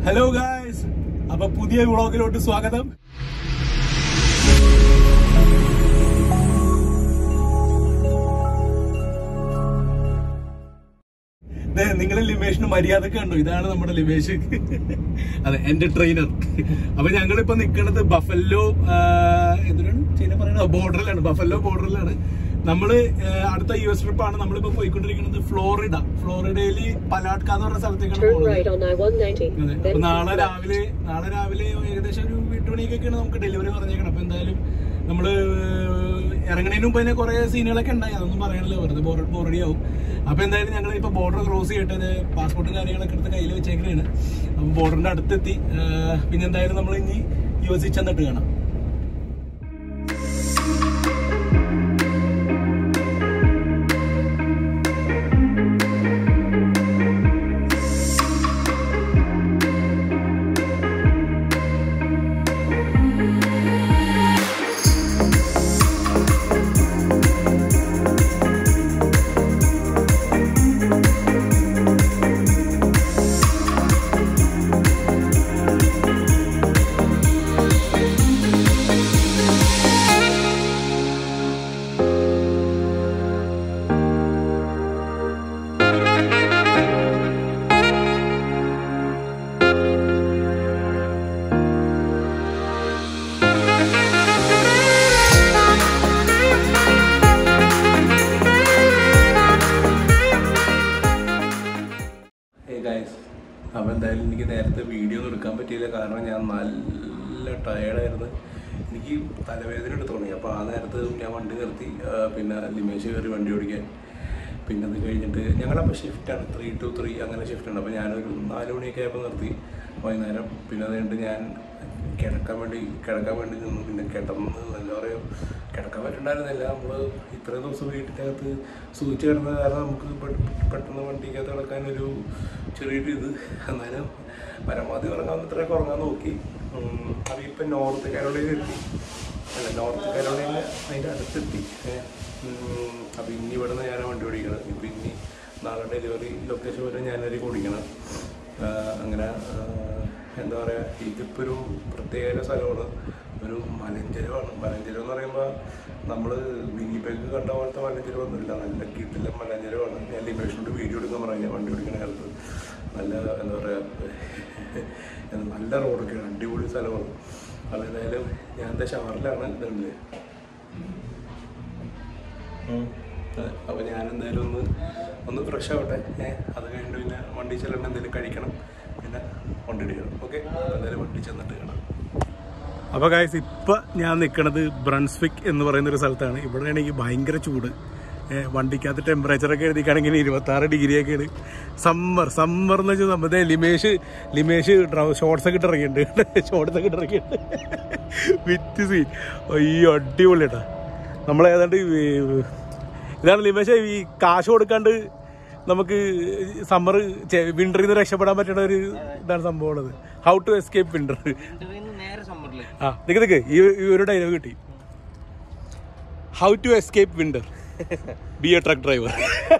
Hello guys അപ്പൊ പുതിയ വ്ളോഗിലോട്ട് സ്വാഗതം നിങ്ങൾ ലിമേഷിന് മര്യാദക്ക് കണ്ടു ഇതാണ് നമ്മുടെ ലിമേഷ് അതെ എന്റെ ട്രെയിനർ അപ്പൊ ഞങ്ങളിപ്പോ നിൽക്കുന്നത് ബഫല്ലോ എന്തിനാണ് ചൈന പറയുന്നത് ബോർഡറിലാണ് ബഫല്ലോ ബോർഡറിലാണ് നമ്മള് ആ, അടുത്ത യു എസ് ട്രിപ്പാണ് നമ്മളിപ്പോ പോയിക്കൊണ്ടിരിക്കുന്നത് ഫ്ലോറിഡ ഫ്ലോറിഡയിൽ പലാട്ക എന്ന് പറഞ്ഞ സ്ഥലത്തേക്കാണ് Turn പോകുന്നത് right on I-190. അതെ. Then അപ്പൊ നാളെ രാവിലെ നാളെ രാവിലെ ഏകദേശം ഒരു എട്ട് മണിക്കൊക്കെയാണ് നമുക്ക് ഡെലിവറി പറഞ്ഞേക്കണം അപ്പൊ എന്തായാലും നമ്മള് ഇറങ്ങണതിന് മുമ്പ് തന്നെ കുറെ സീനുകളൊക്കെ ഉണ്ടായി അതൊന്നും പറയാനല്ലോ വെറുതെ ബോർ ബോറടി ആവും അപ്പൊ എന്തായാലും ഞങ്ങൾ ഇപ്പൊ ബോർഡർ ക്രോസ് ചെയ്തിട്ട് പാസ്പോർട്ടും കാര്യങ്ങളൊക്കെ എടുത്ത് കയ്യിൽ വെച്ചേക്കണേണ് അപ്പൊ ബോർഡറിന്റെ അടുത്തെത്തി ആ, പിന്നെ എന്തായാലും നമ്മൾ ഇനി യു എസ് ചെന്നിട്ട് കാണാം ഹേ ഗായ്സ് അപ്പോൾ എന്തായാലും എനിക്ക് നേരത്തെ വീഡിയോ ഒന്നും എടുക്കാൻ പറ്റിയില്ല കാരണം ഞാൻ നല്ല ടയേർഡായിരുന്നു എനിക്ക് തലവേദന എടുത്ത് തുടങ്ങി അപ്പോൾ ആ നേരത്ത് ഞാൻ വണ്ടി നിർത്തി ആ, പിന്നെ ലിമേഷ് കയറി വണ്ടി ഓടിക്കാൻ പിന്നെ അത് കഴിഞ്ഞിട്ട് ഞങ്ങളപ്പോൾ ഷിഫ്റ്റാണ് ത്രീ ടു ത്രീ അങ്ങനെ ഷിഫ്റ്റാണ് അപ്പോൾ ഞാനൊരു നാല് മണിയൊക്കെ ആയപ്പോൾ നിർത്തി വൈകുന്നേരം പിന്നെ അത് കഴിഞ്ഞിട്ട് ഞാൻ കിടക്കാൻ വേണ്ടി കിടക്കാൻ വേണ്ടി നിന്നു പിന്നെ കിടന്ന് എന്താ പറയുക കിടക്കാൻ പറ്റുണ്ടായിരുന്നില്ല നമ്മൾ ഇത്രയും ദിവസം വീട്ടിനകത്ത് സൂചിച്ച് കിടന്ന കാരണം നമുക്ക് പെ- പെട്ടെന്ന് വണ്ടിക്കകത്ത് കിടക്കാൻ ഒരു ചെറിയൊരു ഇത് എന്നാലും പരമാവധി ഉറങ്ങാൻ ഇത്രയൊക്കെ ഉറങ്ങാൻ നോക്കി അപ്പോൾ ഇപ്പം നോർത്ത് കേരളയിൽ എത്തി അല്ല നോർത്ത് കേരളയിൽ അതിൻ്റെ അടുത്തെത്തി അപ്പോൾ ഇനി ഇവിടെ നിന്ന് ഞാൻ വണ്ടി ഓടിക്കണം ഇപ്പം ഇനി നാളെ ഡെലിവറി ലൊക്കേഷൻ വരെ ഞാനായിരിക്കും ഓടിക്കണം ആ, അങ്ങനെ ആ, എന്താ പറയുക ഇതിപ്പോൾ ഒരു പ്രത്യേക സ്ഥലമാണ് ഒരു മലഞ്ചരവാണ് മലഞ്ചരം എന്ന് പറയുമ്പോൾ നമ്മൾ വിനിപെഗ് കണ്ട പോലത്തെ മലഞ്ചരവൊന്നുമില്ല നല്ല കിട്ടില്ല മലഞ്ചരവാണ് ഞാൻ ലിമേഷനോട് വീഡിയോ എടുക്കാൻ പറഞ്ഞു ഞാൻ വണ്ടി ഓടിക്കുന്ന കാലത്ത് നല്ല എന്താ പറയുക നല്ല റോഡൊക്കെയാണ് അടിപൊളി സ്ഥലമാണ് അപ്പോൾ എന്തായാലും ഞാൻ എന്താ ഷവറിലാണ് ഇതുണ്ട് അപ്പോൾ ഞാൻ എന്തായാലും ഒന്ന് ഒന്ന് ഫ്രഷ് ആവട്ടെ ഏഹ് അത് കഴിഞ്ഞിട്ട് പിന്നെ വണ്ടി ചെല്ലുമ്പോൾ എന്തെങ്കിലും കഴിക്കണം പിന്നെ വണ്ടി എടുക്കണം ഓക്കെ എന്തായാലും വണ്ടി ചെന്നിട്ട് കാണാം അപ്പോൾ കായ്സ് ഇപ്പം ഞാൻ നിൽക്കുന്നത് ബ്രൺസ്വിക് എന്ന് പറയുന്ന ഒരു സ്ഥലത്താണ് ഇവിടെ ആണെങ്കിൽ ഭയങ്കര ചൂട് ഏഹ് വണ്ടിക്കകത്ത് ടെമ്പറേച്ചറൊക്കെ എഴുതിക്കാണെങ്കിൽ ഇരുപത്താറ് ഡിഗ്രിയൊക്കെയാണ് സമ്മർ സമ്മർ എന്ന് വെച്ചാൽ നമ്മുടെ ലിമേഷ് ലിമേഷ് ഷോർട്സ് ഒക്കെ ഇട്ട് ഇറങ്ങിയിട്ടുണ്ട് ഷോർട്സ് ഒക്കെ ഇട്ട് ഇറങ്ങിയിട്ടുണ്ട് വിറ്റ് സീൻ അയ്യോ അടിപൊളിയാട്ടാ നമ്മൾ ഏതാണ്ട് ഈ ഇതാണ് ലിമേഷ് ഈ കാശ് കൊടുക്കാണ്ട് നമുക്ക് സമ്മർ വിന്ററിൽ നിന്ന് രക്ഷപ്പെടാൻ പറ്റുന്ന ഒരു ഇതാണ് സംഭവം ഉള്ളത് ഹൗ ടു എസ്കേപ്പ് വിന്റർ നേരെ സമ്മറില് ആ നിക്ക് നിക്ക് ഈ ഈ ഒരു ഡയലോഗ് കിട്ടി how to escape winter be a truck driver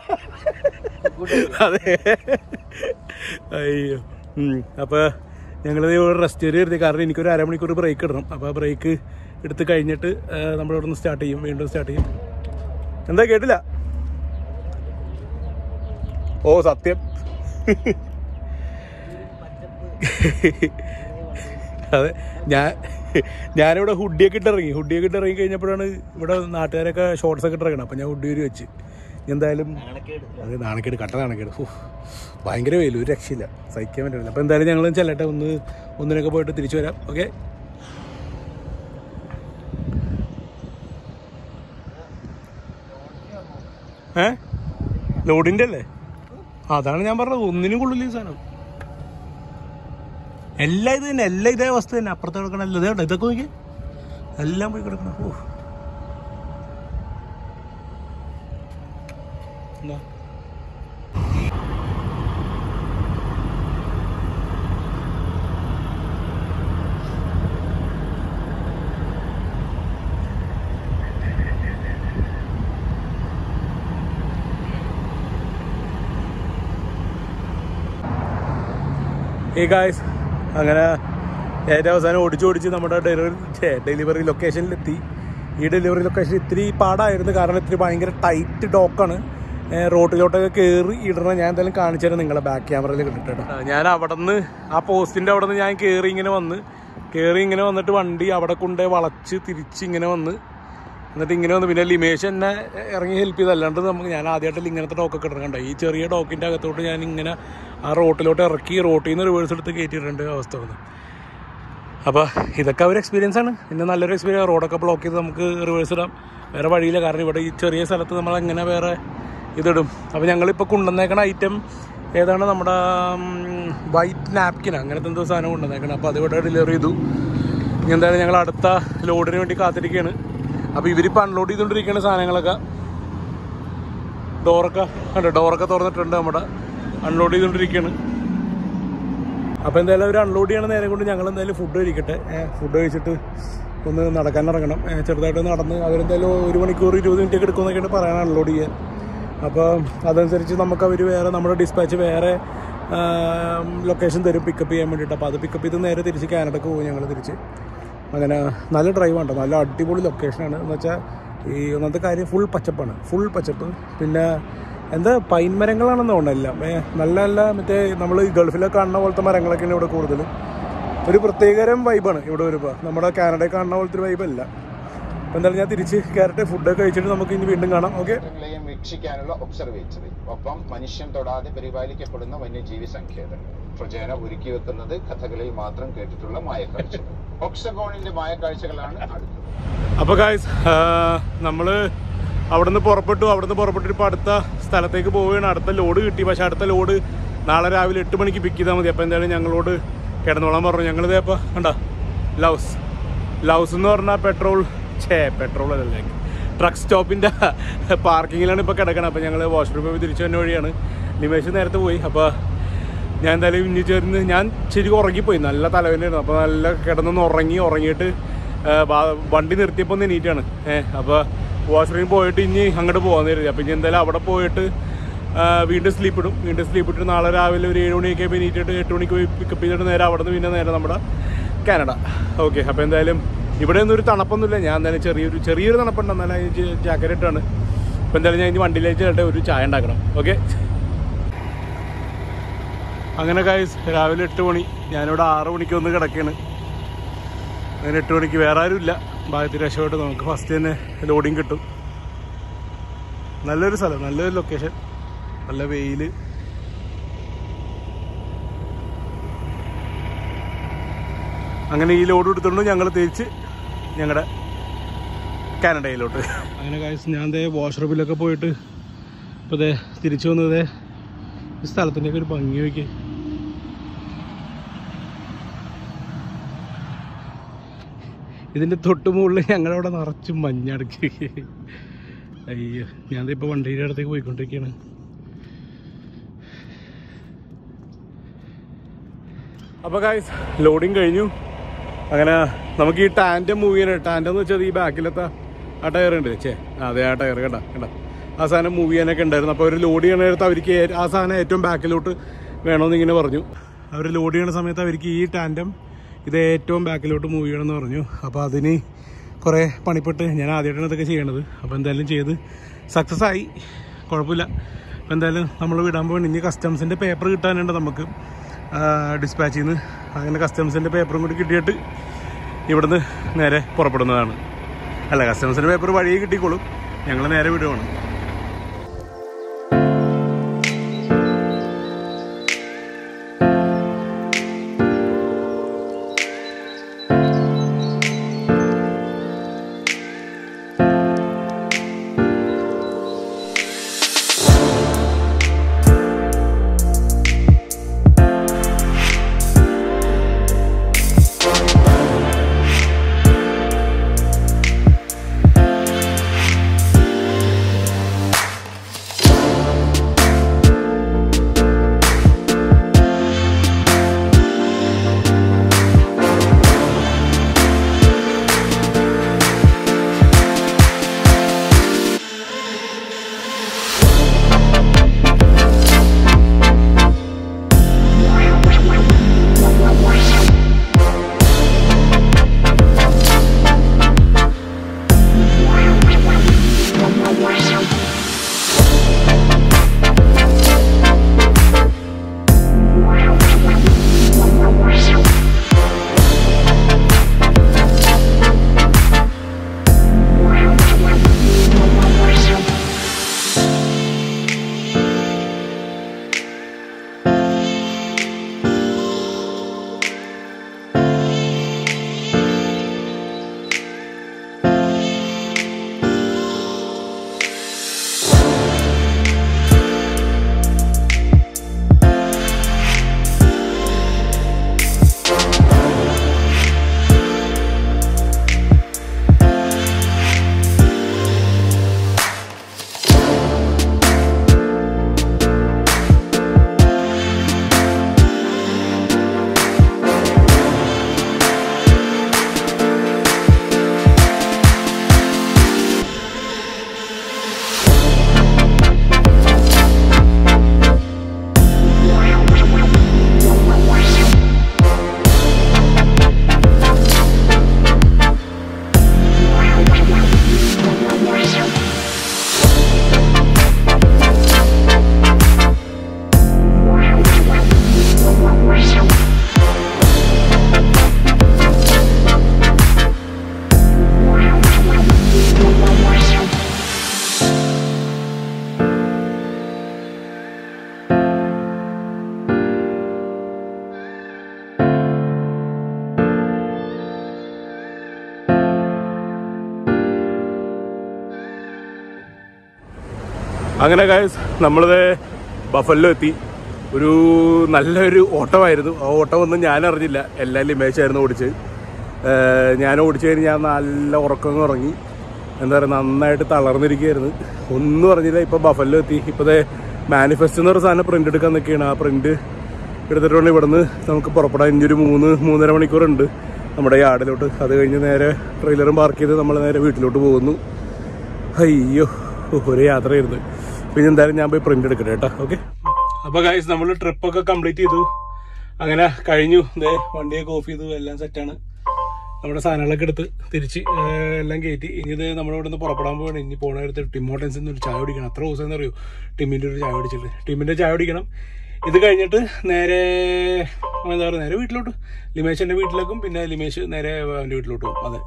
അതെ അയ്യോ ഉം. അപ്പൊ ഞങ്ങൾ ഇവിടെ റെസ്റ്റ് ഏരിയ എടുത്തി കാരണം എനിക്കൊരു അരമണിക്കൂർ ബ്രേക്ക് ഇടണം അപ്പോൾ ആ ബ്രേക്ക് എടുത്ത് കഴിഞ്ഞിട്ട് നമ്മൾ ഇവിടെ നിന്ന് സ്റ്റാർട്ട് ചെയ്യും വീണ്ടും സ്റ്റാർട്ട് ചെയ്യും എന്താ കേട്ടില്ല ഓ സത്യം അതെ ഞാൻ ഞാനിവിടെ ഹുഡിയൊക്കെ ഇട്ട് ഇറങ്ങി ഹുഡിയൊക്കെ ഇട്ട് ഇറങ്ങി കഴിഞ്ഞപ്പോഴാണ് ഇവിടെ നാട്ടുകാരൊക്കെ ഷോർട്സ് ഒക്കെ ഇട്ട് ഇറങ്ങണം അപ്പം ഞാൻ ഹുഡി ഒരു വെച്ച് എന്തായാലും അത് നാണക്കേട് കട്ട നാണക്കേട് ഹൂ, ഭയങ്കര വെയിൽ ഒരു രക്ഷയില്ല സഹിക്കാൻ പറ്റില്ല അപ്പം എന്തായാലും ഞങ്ങൾ ചെല്ലട്ടെ ഒന്ന് ഒന്നിനൊക്കെ പോയിട്ട് തിരിച്ചു വരാം ഓക്കെ ഏ ലോഡിൻ്റെ അല്ലേ ആ, അതാണ് ഞാൻ പറഞ്ഞത് ഒന്നിനും കൊള്ളില്ല ഈ സാധനം എല്ലാം ഇത് തന്നെ എല്ലാം ഇതേ അവസ്ഥ തന്നെ അപ്പുറത്ത് കിടക്കണം എല്ലാം ഇതേ ഉണ്ടോ ഇതൊക്കെ നോക്കി എല്ലാം പോയി കിടക്കണം ഓ എന്താ ഏ ഗായ്സ് അങ്ങനെ ഏറ്റവും അവസാനം ഓടിച്ച് ഓടിച്ച് നമ്മുടെ ഡെലിവറി ഡെലിവറി ലൊക്കേഷനിലെത്തി ഈ ഡെലിവറി ലൊക്കേഷൻ ഇത്തിരി പാടായിരുന്നു കാരണം ഇത്തിരി ഭയങ്കര ടൈറ്റ് ഡോക്കാണ് റോട്ടിലോട്ടൊക്കെ കയറി ഇടണം ഞാൻ എന്തായാലും കാണിച്ചു തരാം നിങ്ങളെ ബാക്ക് ക്യാമറയിൽ കിട്ടിട്ടോ ഞാൻ അവിടെ നിന്ന് ആ പോസ്റ്റിൻ്റെ അവിടെ നിന്ന് ഞാൻ കയറി ഇങ്ങനെ വന്ന് കയറി ഇങ്ങനെ വന്നിട്ട് വണ്ടി അവിടെ കൊണ്ടേ വളച്ച് തിരിച്ച് ഇങ്ങനെ വന്ന് എന്നിട്ട് ഇങ്ങനെ വന്ന് പിന്നെ ലിമേഷ് എന്നെ ഇറങ്ങി ഹെൽപ്പ് ചെയ്ത് അല്ലാണ്ട് നമുക്ക് ഞാൻ ആദ്യമായിട്ട് ഇങ്ങനത്തെ ഡോക്കൊക്കെ ഇടണണ്ട ഈ ചെറിയ ഡോക്കിൻ്റെ അകത്തോട്ട് ഞാൻ ഇങ്ങനെ ആ റോട്ടിലോട്ട് ഇറക്കി റോട്ടിൽ നിന്ന് റിവേഴ്സ് എടുത്ത് കയറ്റിയിട്ടുണ്ട് അവസ്ഥ വന്ന് അപ്പോൾ ഇതൊക്കെ ഒരു എക്സ്പീരിയൻസ് ആണ് പിന്നെ നല്ലൊരു എക്സ്പീരിയൻസ് റോഡൊക്കെ ബ്ലോക്ക് ചെയ്ത് നമുക്ക് റിവേഴ്സ് ഇടാം വേറെ വഴിയില്ല കാരണം ഇവിടെ ഈ ചെറിയ സ്ഥലത്ത് നമ്മൾ എങ്ങനെ വേറെ ഇതിടും അപ്പോൾ ഞങ്ങളിപ്പോൾ കൊണ്ടുവന്നേക്കണ ഐറ്റം ഏതാണ് നമ്മുടെ വൈറ്റ് നാപ്കിൻ അങ്ങനത്തെ എന്തോ സാധനം കൊണ്ടുവന്നേക്കണം അപ്പോൾ അതിവിടെ ഡെലിവറി ചെയ്തു ഇനി എന്തായാലും ഞങ്ങൾ അടുത്ത ലോഡിന് വേണ്ടി കാത്തിരിക്കുകയാണ് അപ്പോൾ ഇവരിപ്പോൾ അൺലോഡ് ചെയ്തുകൊണ്ടിരിക്കുന്ന സാധനങ്ങളൊക്കെ ഡോറൊക്കെ ഉണ്ട് ഡോറൊക്കെ തുറന്നിട്ടുണ്ട് നമ്മുടെ അൺലോഡ് ചെയ്തുകൊണ്ടിരിക്കുകയാണ് അപ്പോൾ എന്തായാലും അവർ അൺലോഡ് ചെയ്യണ നേരം കൊണ്ട് ഞങ്ങൾ എന്തായാലും ഫുഡ് കഴിക്കട്ടെ ഫുഡ് കഴിച്ചിട്ട് ഒന്ന് നടക്കാൻ ഇറങ്ങണം ഏ, ചെറുതായിട്ട് നടന്ന് അവരെന്തായാലും ഒരു മണിക്കൂർ ഇരുപത് മിനിറ്റ് ഒക്കെ എടുക്കുമെന്നൊക്കെയാണ് പറയാൻ അൺലോഡ് ചെയ്യാൻ അപ്പോൾ അതനുസരിച്ച് നമുക്ക് അവർ വേറെ നമ്മുടെ ഡിസ്പാച്ച് വേറെ ലൊക്കേഷൻ തരും പിക്കപ്പ് ചെയ്യാൻ വേണ്ടിയിട്ട് അപ്പോൾ അത് പിക്കപ്പ് ചെയ്ത് നേരെ തിരിച്ച് കാനഡക്ക് പോകും ഞങ്ങൾ തിരിച്ച് അങ്ങനെ നല്ല ഡ്രൈവ് ഉണ്ട് നല്ല അടിപൊളി ലൊക്കേഷനാണ് എന്ന് വെച്ചാൽ ഈ ഒന്നാമത്തെ കാര്യം ഫുൾ പച്ചപ്പാണ് ഫുൾ പച്ചപ്പ് പിന്നെ എന്താ പൈൻ മരങ്ങളാണെന്ന് തോന്നുന്നു എല്ലാം ഏ, നല്ല നല്ല മറ്റേ നമ്മൾ ഈ ഗൾഫിലൊക്കെ കാണുന്ന പോലത്തെ മരങ്ങളൊക്കെയാണ് ഇവിടെ കൂടുതലും ഒരു പ്രത്യേകതരം വൈബാണ് ഇവിടെ വരുമ്പോൾ നമ്മുടെ കാനഡയിൽ കാണുന്ന പോലത്തെ ഒരു വൈബല്ല അപ്പോൾ എന്തായാലും ഞാൻ തിരിച്ച് കയറട്ടെ ഫുഡൊക്കെ കഴിച്ചിട്ട് നമുക്ക് ഇനി വീണ്ടും കാണാം ഓക്കെ ങ്ങളെയും വീക്ഷിക്കാനുള്ള ഒബ്സർവേറ്ററി ഒപ്പം മനുഷ്യൻ തൊടാതെ പരിപാലിക്കപ്പെടുന്ന വന്യജീവി സങ്കേതം പ്രജേന ഒരുക്കി വെക്കുന്നത് കഥകളിൽ മാത്രം കേട്ടിട്ടുള്ള മായക്കാഴ്ചകൾ ഒക്സഗോണിന്റെ മായക്കാഴ്ചകളാണ് അടുത്തത് അപ്പോൾ ഗായ്സ് നമ്മൾ അവിടുന്ന് പുറപ്പെട്ടു അവിടുന്ന് പുറപ്പെട്ടിട്ട് ഇപ്പോൾ അടുത്ത സ്ഥലത്തേക്ക് പോവുകയാണ് അടുത്ത ലോഡ് കിട്ടി പക്ഷേ അടുത്ത ലോഡ് നാളെ രാവിലെ എട്ട് മണിക്ക് പിക്ക് ചെയ്താൽ മതി അപ്പോൾ എന്തായാലും ഞങ്ങളോട് കിടന്നോളാൻ പറഞ്ഞു ഞങ്ങളിതേ അപ്പോൾ കണ്ടോ ലൗസ് ലൗസ് എന്ന് പറഞ്ഞാൽ പെട്രോൾ ഛേ പെട്രോൾ അല്ലല്ലേ ട്രക്ക് സ്റ്റോപ്പിൻ്റെ പാർക്കിങ്ങിലാണ് ഇപ്പോൾ കിടക്കണം അപ്പോൾ ഞങ്ങൾ വാഷ്റൂമിൽ പോയി തിരിച്ചു തന്നെ വഴിയാണ് നിമേഷ് നേരത്തെ പോയി അപ്പോൾ ഞാൻ എന്തായാലും ഇനി ചേർന്ന് ഞാൻ ശരിക്കും ഉറങ്ങിപ്പോയി നല്ല തലവേദനയായിരുന്നു അപ്പോൾ നല്ല കിടന്നൊന്ന് ഉറങ്ങി ഉറങ്ങിയിട്ട് ആ, ബാ- വണ്ടി നിർത്തിയപ്പോൾ ഒന്ന് എണീറ്റാണ് ഏഹ് അപ്പോൾ വാഷ്റൂമിൽ പോയിട്ട് ഇനി അങ്ങോട്ട് പോകാൻ കരുതി അപ്പോൾ ഇനി എന്തായാലും അവിടെ പോയിട്ട് ആ, വീണ്ടും സ്ലീപ്പ് ഇടും വീണ്ടും സ്ലീപ്പ് ഇട്ടിട്ട് നാളെ രാവിലെ ഒരു ഏഴ് മണിയൊക്കെ ആയി എണീറ്റിട്ട് എട്ട് മണിക്ക് പോയി പിക്കപ്പ് ചെയ്തിട്ട് നേരെ അവിടെ നിന്ന് പിന്നെ നേരെ നമ്മുടെ കാനഡ ഓക്കെ അപ്പോൾ എന്തായാലും ഇവിടെ ഒന്നും ഒരു തണുപ്പൊന്നുമില്ല ഞാൻ എന്തായാലും ചെറിയൊരു ചെറിയൊരു തണുപ്പുണ്ട് എന്നാലും ജാക്കറ്റ് ഇട്ടാണ് അപ്പോൾ എന്തായാലും ഞാൻ ഇനി വണ്ടിയിലേക്ക് ചേട്ടെ ഒരു ചായ ഉണ്ടാക്കണം ഓക്കെ അങ്ങനെ കായ്സ് രാവിലെ എട്ട് മണി ഞാനിവിടെ ആറ് മണിക്ക് വന്ന് കിടക്കുകയാണ് അങ്ങനെ എട്ട് മണിക്ക് വേറെ ആരുമില്ല ഭാഗത്ത് രക്ഷപ്പെട്ട് നമുക്ക് ഫസ്റ്റ് തന്നെ ലോഡിങ് കിട്ടും നല്ലൊരു സ്ഥലം നല്ലൊരു ലൊക്കേഷൻ നല്ല വെയിൽ അങ്ങനെ ഈ ലോഡ് എടുത്തുകൊണ്ട് ഞങ്ങൾ തിരിച്ച് ഞങ്ങളുടെ കാനഡയിലോട്ട് അങ്ങനെ കായ്സ് ഞാൻ ദേ വാഷ്റൂമിലൊക്കെ പോയിട്ട് ഇപ്പോൾ ദേ തിരിച്ചു വന്നത് ഈ സ്ഥലത്തിൻ്റെയൊക്കെ ഒരു ഭംഗി നോക്കി ഇതിൻ്റെ തൊട്ട് മുകളിൽ ഞങ്ങളവിടെ നിറച്ച് മഞ്ഞടക്കി അയ്യോ ഞാൻ ഇപ്പോൾ വണ്ടിയുടെ അടുത്തേക്ക് പോയിക്കൊണ്ടിരിക്കുകയാണ് അപ്പോൾ ഗായ്സ് ലോഡിങ് കഴിഞ്ഞു അങ്ങനെ നമുക്ക് ഈ ടാൻഡം മൂവ് ചെയ്യാൻ ടാൻഡം എന്ന് വെച്ചാൽ ഈ ബാക്കിലത്തെ ആ ടയർ ഉണ്ട് ചേ അതെ ആ ടയർ കേട്ടാ കേട്ടാ ആ സാധനം മൂവ് ചെയ്യാനൊക്കെ ഉണ്ടായിരുന്നു അപ്പോൾ അവർ ലോഡ് ചെയ്യണ നേരത്ത് അവർക്ക് ഏ- ആ സാധനം ഏറ്റവും ബാക്കിലോട്ട് വേണമെന്ന് ഇങ്ങനെ പറഞ്ഞു അവർ ലോഡ് ചെയ്യണ സമയത്ത് അവർക്ക് ഈ ടാൻഡം ഇത് ഏറ്റവും ബാക്കിലോട്ട് മൂവ് ചെയ്യണമെന്ന് പറഞ്ഞു അപ്പോൾ അതിന് കുറേ പണിപ്പെട്ട് ഞാൻ ആദ്യമായിട്ടാണ് ഇതൊക്കെ ചെയ്യണത് അപ്പോൾ എന്തായാലും ചെയ്ത് സക്സസ് ആയി കുഴപ്പമില്ല അപ്പോൾ എന്തായാലും നമ്മൾ വിടാൻ പോകണം ഇനി കസ്റ്റംസിൻ്റെ പേപ്പർ കിട്ടാനുണ്ട് നമുക്ക് ഡിസ്പാച്ചിൽ നിന്ന് അങ്ങനെ കസ്റ്റംസിൻ്റെ പേപ്പറും കൂടി കിട്ടിയിട്ട് ഇവിടുന്ന് നേരെ പുറപ്പെടുന്നതാണ് അല്ല കസ്റ്റംസിൻ്റെ പേപ്പർ വഴിയെ കിട്ടിക്കോളും ഞങ്ങൾ നേരെ വിടുവാണ് അങ്ങനെ ഗായസ് നമ്മളിത് ബഫല്ലോ എത്തി ഒരു നല്ലൊരു ഓട്ടമായിരുന്നു ആ ഓട്ടമൊന്നും ഞാൻ അറിഞ്ഞില്ല എല്ലാം ലിമേശായിരുന്നു ഓടിച്ചത് ഏഹ് ഞാൻ ഓടിച്ചു കഴിഞ്ഞ് ഞാൻ നല്ല ഉറക്കം ഉറങ്ങി എന്താ പറയുക നന്നായിട്ട് തളർന്നിരിക്കുകയായിരുന്നു ഒന്നും അറിഞ്ഞില്ല ഇപ്പോൾ ബഫല്ലോ എത്തി ഇപ്പോൾ ദേ മാനിഫെസ്റ്റ് എന്ന് പറഞ്ഞ സാധനം പ്രിൻ്റ് എടുക്കാൻ നിൽക്കുകയാണ് ആ പ്രിൻ്റ് എടുത്തിട്ടുണ്ട് ഇവിടുന്ന് നമുക്ക് പുറപ്പെടാൻ ഇനി ഒരു മൂന്ന് മൂന്നര മണിക്കൂറുണ്ട് നമ്മുടെ യാർഡിലോട്ട് അത് കഴിഞ്ഞ് നേരെ ട്രെയിലറും പാർക്ക് ചെയ്ത് നമ്മൾ നേരെ വീട്ടിലോട്ട് പോകുന്നു അയ്യോ ഒരു യാത്രയായിരുന്നു പിന്നെ എന്തായാലും ഞാൻ പോയി പ്രിന്റ് എടുക്കട്ടെ കേട്ടോ ഓക്കെ അപ്പൊ ഗൈസ് നമ്മൾ ട്രിപ്പൊക്കെ കംപ്ലീറ്റ് ചെയ്തു അങ്ങനെ കഴിഞ്ഞു ദേ വണ്ടിയൊക്കെ ഓഫ് ചെയ്തു എല്ലാം സെറ്റാണ് നമ്മുടെ സാധനങ്ങളൊക്കെ എടുത്ത് തിരിച്ച് ഏഹ്, എല്ലാം കയറ്റി ഇനി ഇത് നമ്മുടെ ഇവിടെ നിന്ന് പുറപ്പെടാൻ പോവാണ് ഇനി പോണ അടുത്ത് ടിമോട്ടൻസിൽ നിന്ന് ഒരു ചായ കുടിക്കണം അത്ര ദിവസം എന്ന് അറിയോ ടിമ്മിൻ്റെ ഒരു ചായ കുടിച്ചിട്ട് ടിമ്മിൻ്റെ ചായ കുടിക്കണം ഇത് കഴിഞ്ഞിട്ട് നേരെ എന്താ പറയുക നേരെ വീട്ടിലോട്ട് ലിമേശൻ്റെ വീട്ടിലേക്കും പിന്നെ ലിമേശ് നേരെ അവൻ്റെ വീട്ടിലോട്ട് പോകും അതെ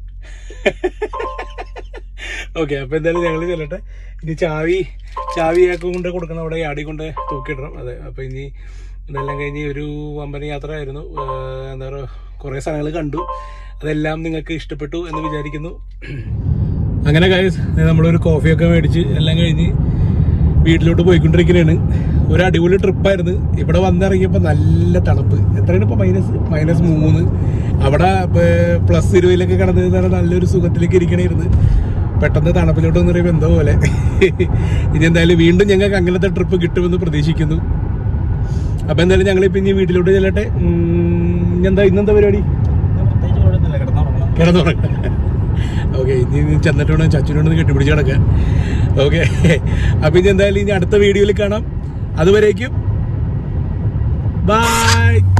ഓക്കെ അപ്പൊ എന്തായാലും ഞങ്ങൾ ചെല്ലട്ടെ ഇനി ചാവി ചാവിയൊക്കെ കൊണ്ട് കൊടുക്കണം അവിടെ യാടി കൊണ്ട് തൂക്കിയിടണം അതെ അപ്പൊ ഇനി ഇതെല്ലാം കഴിഞ്ഞ് ഒരു വമ്പൻ യാത്ര ആയിരുന്നു ഏഹ് എന്താ പറയുക കുറേ സ്ഥലങ്ങൾ കണ്ടു അതെല്ലാം നിങ്ങൾക്ക് ഇഷ്ടപ്പെട്ടു എന്ന് വിചാരിക്കുന്നു അങ്ങനെ കാര്യം നമ്മളൊരു കോഫിയൊക്കെ മേടിച്ച് എല്ലാം കഴിഞ്ഞ് വീട്ടിലോട്ട് പോയിക്കൊണ്ടിരിക്കുകയാണ് ഒരു അടിപൊളി ട്രിപ്പായിരുന്നു ഇവിടെ വന്നിറങ്ങിയപ്പോൾ നല്ല തണുപ്പ് എത്രയാണ് ഇപ്പോൾ മൈനസ് മൈനസ് മൂന്ന് അവിടെ പ്ലസ് ഇരുപതിലൊക്കെ കിടന്ന് നല്ല നല്ലൊരു സുഖത്തിലേക്ക് ഇരിക്കണായിരുന്നു പെട്ടെന്ന് തണുപ്പിലോട്ട് വന്ന് പറയുമ്പോൾ എന്തോ പോലെ ഇനി എന്തായാലും വീണ്ടും ഞങ്ങൾക്ക് അങ്ങനത്തെ ട്രിപ്പ് കിട്ടുമെന്ന് പ്രതീക്ഷിക്കുന്നു അപ്പം എന്തായാലും ഞങ്ങളിപ്പോൾ ഇനി വീട്ടിലോട്ട് ചെല്ലട്ടെ ഉം, ഇനി എന്താ ഇന്നെന്താ പരിപാടി പ്രത്യേകിച്ച് കുഴപ്പമില്ല കിടന്നുറങ്ങണം കിടന്നുറങ്ങാം ഓക്കെ ഇനി ഇനി ചെന്നിട്ട് വേണം ചച്ചുനോടൊന്ന് കെട്ടിപ്പിടിച്ച് കിടക്കാൻ ഓക്കെ അപ്പം ഇനി എന്തായാലും ഇനി അടുത്ത വീഡിയോയിൽ കാണാം അതുവരേക്കും ബൈ